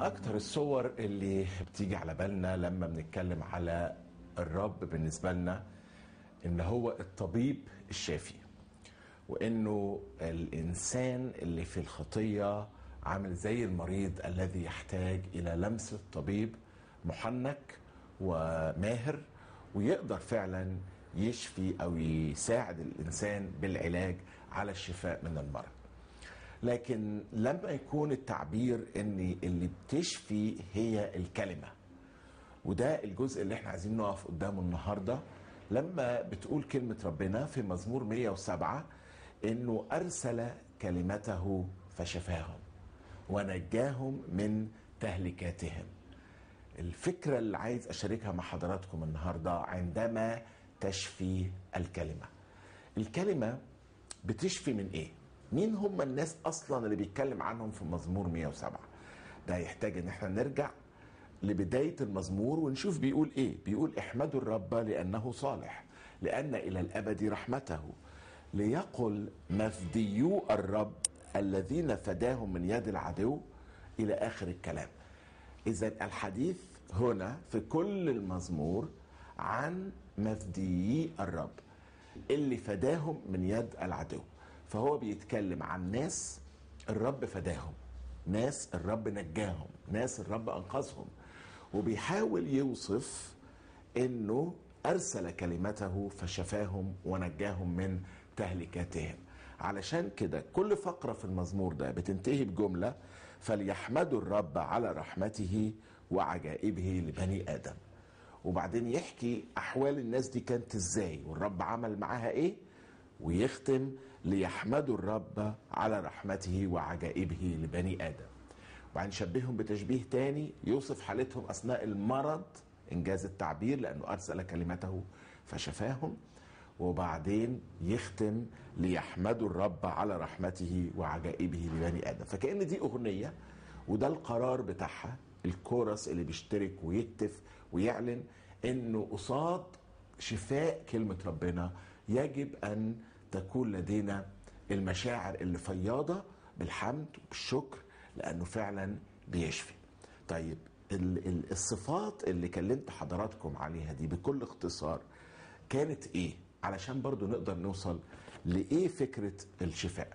أكتر الصور اللي بتيجي على بالنا لما بنتكلم على الرب بالنسبة لنا إن هو الطبيب الشافي وإنه الإنسان اللي في الخطية عامل زي المريض الذي يحتاج إلى لمسة طبيب محنك وماهر ويقدر فعلا يشفي أو يساعد الإنسان بالعلاج على الشفاء من المرض لكن لما يكون التعبير ان اللي بتشفي هي الكلمه وده الجزء اللي احنا عايزين نقف قدامه النهارده لما بتقول كلمه ربنا في مزمور 107 انه ارسل كلمته فشفاهم ونجاهم من تهلكاتهم الفكره اللي عايز اشاركها مع حضراتكم النهارده عندما تشفي الكلمه الكلمه بتشفي من ايه مين هم الناس اصلا اللي بيتكلم عنهم في مزمور 107 ده يحتاج ان احنا نرجع لبدايه المزمور ونشوف بيقول ايه بيقول احمدوا الرب لانه صالح لان الى الابد رحمته ليقل مفديو الرب الذين فداهم من يد العدو الى اخر الكلام اذا الحديث هنا في كل المزمور عن مفديي الرب اللي فداهم من يد العدو فهو بيتكلم عن ناس الرب فداهم ناس الرب نجاهم ناس الرب انقذهم وبيحاول يوصف انه ارسل كلمته فشفاهم ونجاهم من تهلكاتهم علشان كده كل فقرة في المزمور ده بتنتهي بجملة فليحمدوا الرب على رحمته وعجائبه لبني آدم وبعدين يحكي أحوال الناس دي كانت إزاي والرب عمل معاها إيه ويختم ليحمدوا الرب على رحمته وعجائبه لبني ادم وبعدين شبههم بتشبيه تاني يوصف حالتهم اثناء المرض انجاز التعبير لانه ارسل كلمته فشفاهم وبعدين يختم ليحمدوا الرب على رحمته وعجائبه لبني ادم فكأن دي اغنيه وده القرار بتاعها الكورس اللي بيشترك ويكتف ويعلن انه قصاد شفاء كلمه ربنا يجب ان تكون لدينا المشاعر اللي فياضة بالحمد والشكر لأنه فعلا بيشفي طيب الصفات اللي كلمت حضراتكم عليها دي بكل اختصار كانت ايه علشان برضو نقدر نوصل لإيه فكرة الشفاء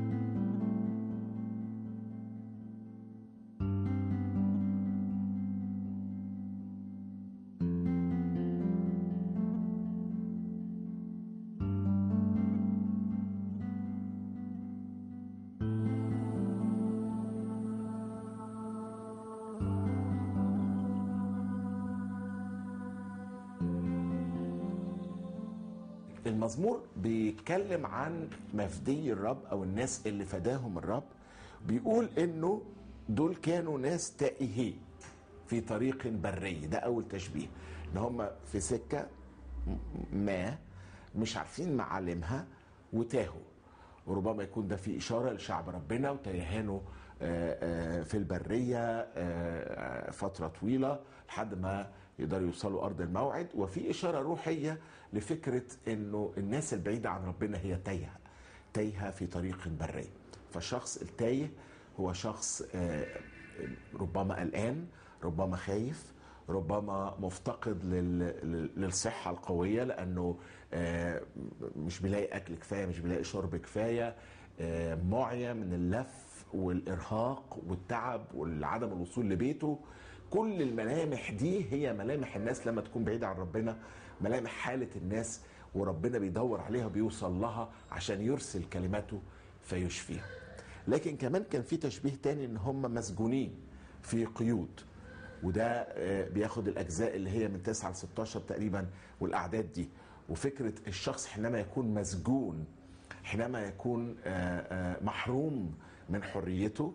المزمور بيتكلم عن مفدي الرب او الناس اللي فداهم الرب بيقول انه دول كانوا ناس تائهين في طريق بري ده اول تشبيه ان هم في سكه ما مش عارفين معالمها وتاهوا وربما يكون ده في اشاره لشعب ربنا وتيهانه في البريه فتره طويله لحد ما يقدروا يوصلوا ارض الموعد وفي اشاره روحيه لفكره انه الناس البعيده عن ربنا هي تايهه تايهه في طريق بري فالشخص التايه هو شخص ربما قلقان ربما خايف ربما مفتقد للصحة القوية لأنه مش بيلاقي أكل كفاية مش بيلاقي شرب كفاية معيا من اللف والإرهاق والتعب وعدم الوصول لبيته كل الملامح دي هي ملامح الناس لما تكون بعيدة عن ربنا ملامح حالة الناس وربنا بيدور عليها بيوصل لها عشان يرسل كلماته فيشفيها لكن كمان كان في تشبيه تاني ان هم مسجونين في قيود وده بياخد الاجزاء اللي هي من 9 ل 16 تقريبا والاعداد دي وفكره الشخص حينما يكون مسجون حينما يكون محروم من حريته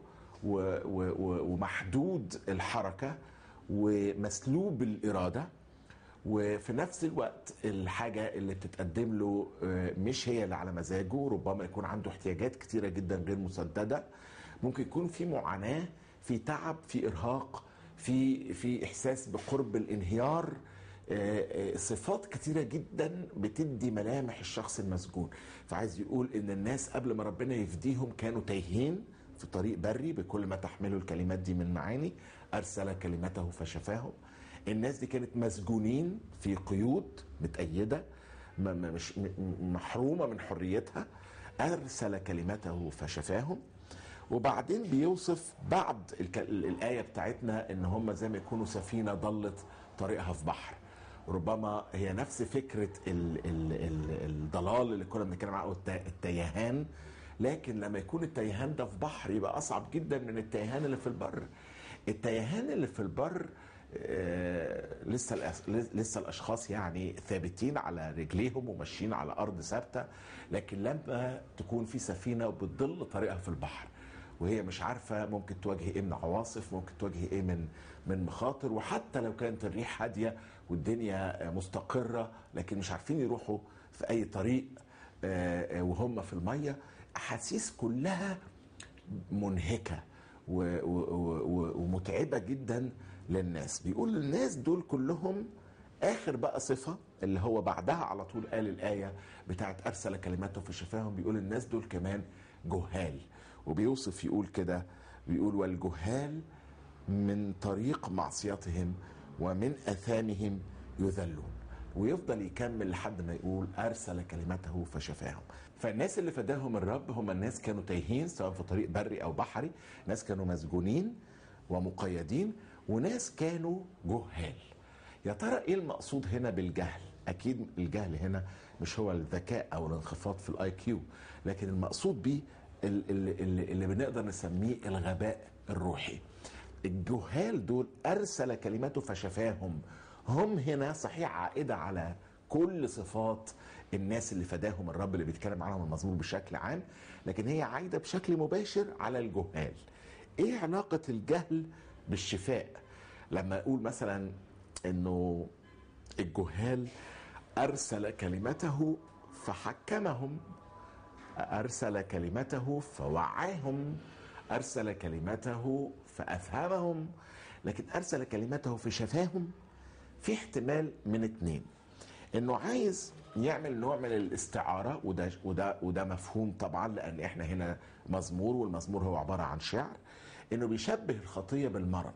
ومحدود الحركه ومسلوب الاراده وفي نفس الوقت الحاجه اللي بتتقدم له مش هي اللي على مزاجه ربما يكون عنده احتياجات كتيره جدا غير مسدده ممكن يكون في معاناه في تعب في ارهاق في في احساس بقرب الانهيار صفات كتيره جدا بتدي ملامح الشخص المسجون فعايز يقول ان الناس قبل ما ربنا يفديهم كانوا تايهين في طريق بري بكل ما تحمله الكلمات دي من معاني ارسل كلمته فشفاهم الناس دي كانت مسجونين في قيود متأيدة م- م- مش م- محرومة من حريتها أرسل كلمته فشفاهم وبعدين بيوصف بعد الك- الآية بتاعتنا إن هم زي ما يكونوا سفينة ضلت طريقها في بحر ربما هي نفس فكرة ال ال ال الضلال اللي كنا بنتكلم عنه الت- التيهان لكن لما يكون التيهان ده في بحر يبقى أصعب جدا من التيهان اللي في البر التيهان اللي في البر آه، لسه الأس- لسه الاشخاص يعني ثابتين على رجليهم وماشيين على ارض ثابته لكن لما تكون في سفينه وبتضل طريقها في البحر وهي مش عارفه ممكن تواجه ايه من عواصف ممكن تواجه ايه من من مخاطر وحتى لو كانت الريح هاديه والدنيا مستقره لكن مش عارفين يروحوا في اي طريق آه، آه، وهم في الميه احاسيس كلها منهكه و- و- و- ومتعبه جدا للناس بيقول الناس دول كلهم اخر بقى صفه اللي هو بعدها على طول قال الايه بتاعت ارسل كلماته في شفاهم بيقول الناس دول كمان جهال وبيوصف يقول كده بيقول والجهال من طريق معصيتهم ومن اثامهم يذلون ويفضل يكمل لحد ما يقول ارسل كلمته فشفاهم فالناس اللي فداهم الرب هم الناس كانوا تايهين سواء في طريق بري او بحري ناس كانوا مسجونين ومقيدين وناس كانوا جهال يا ترى ايه المقصود هنا بالجهل اكيد الجهل هنا مش هو الذكاء او الانخفاض في الاي كيو لكن المقصود بيه ال- ال- ال- اللي بنقدر نسميه الغباء الروحي الجهال دول ارسل كلمته فشفاهم هم هنا صحيح عائده على كل صفات الناس اللي فداهم الرب اللي بيتكلم عنهم المزمور بشكل عام لكن هي عايده بشكل مباشر على الجهال ايه علاقه الجهل بالشفاء لما اقول مثلا انه الجهال ارسل كلمته فحكمهم أرسل كلمته فوعاهم أرسل كلمته فأفهمهم لكن أرسل كلمته فشفاهم في احتمال من اتنين انه عايز يعمل نوع من الاستعاره وده وده وده مفهوم طبعا لان احنا هنا مزمور والمزمور هو عباره عن شعر انه بيشبه الخطيه بالمرض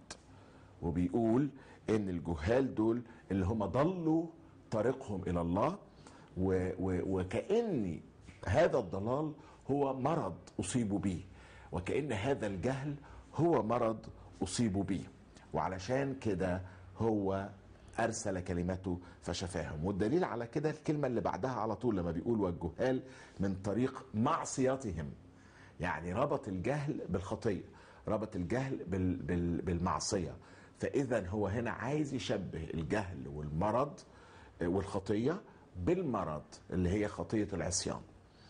وبيقول ان الجهال دول اللي هم ضلوا طريقهم الى الله و و وكأن هذا الضلال هو مرض أصيبوا به وكأن هذا الجهل هو مرض أصيبوا به وعلشان كده هو أرسل كلمته فشفاهم والدليل على كده الكلمة اللي بعدها على طول لما بيقول والجهال من طريق معصيتهم يعني ربط الجهل بالخطية ربط الجهل بال بال بالمعصية فإذا هو هنا عايز يشبه الجهل والمرض والخطية بالمرض اللي هي خطية العصيان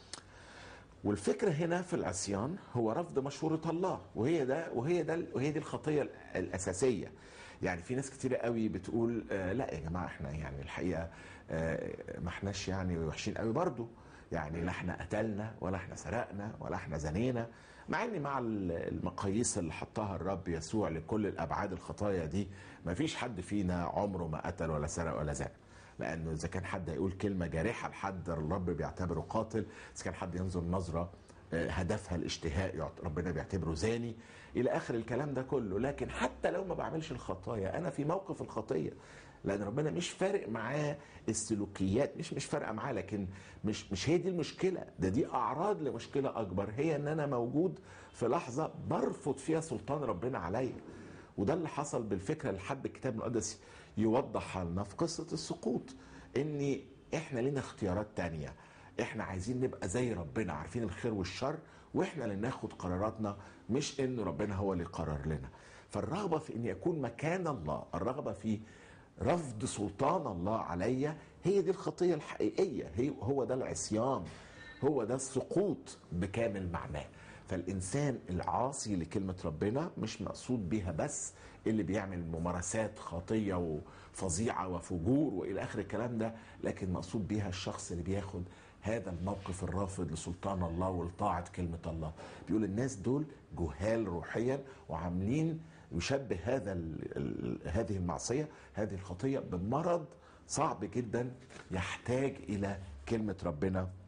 والفكرة هنا في العصيان هو رفض مشورة الله وهي ده وهي ده وهي دي الخطية الأساسية يعني في ناس كتيرة قوي بتقول آه لا يا جماعة احنا يعني الحقيقة آه ما احناش يعني وحشين قوي برضو يعني لا احنا قتلنا ولا احنا سرقنا ولا احنا زنينا مع ان مع المقاييس اللي حطها الرب يسوع لكل الابعاد الخطايا دي ما فيش حد فينا عمره ما قتل ولا سرق ولا زنى لانه اذا كان حد هيقول كلمه جارحه لحد الرب بيعتبره قاتل اذا كان حد ينظر نظره هدفها الاشتهاء ربنا بيعتبره زاني الى اخر الكلام ده كله لكن حتى لو ما بعملش الخطايا انا في موقف الخطيه لان ربنا مش فارق معاه السلوكيات مش مش فارقه معاه لكن مش مش هي دي المشكله ده دي اعراض لمشكله اكبر هي ان انا موجود في لحظه برفض فيها سلطان ربنا عليا وده اللي حصل بالفكره اللي حب الكتاب المقدس يوضحها لنا في قصه السقوط ان احنا لنا اختيارات تانية احنا عايزين نبقى زي ربنا عارفين الخير والشر واحنا اللي ناخد قراراتنا مش ان ربنا هو اللي قرر لنا فالرغبه في ان يكون مكان الله الرغبه في رفض سلطان الله عليا هي دي الخطيه الحقيقيه هي هو ده العصيان هو ده السقوط بكامل معناه فالانسان العاصي لكلمه ربنا مش مقصود بيها بس اللي بيعمل ممارسات خطيه وفظيعه وفجور والى اخر الكلام ده لكن مقصود بيها الشخص اللي بياخد هذا الموقف الرافض لسلطان الله ولطاعه كلمه الله بيقول الناس دول جهال روحيا وعاملين يشبه هذا ال ال هذه المعصيه هذه الخطيه بمرض صعب جدا يحتاج الى كلمه ربنا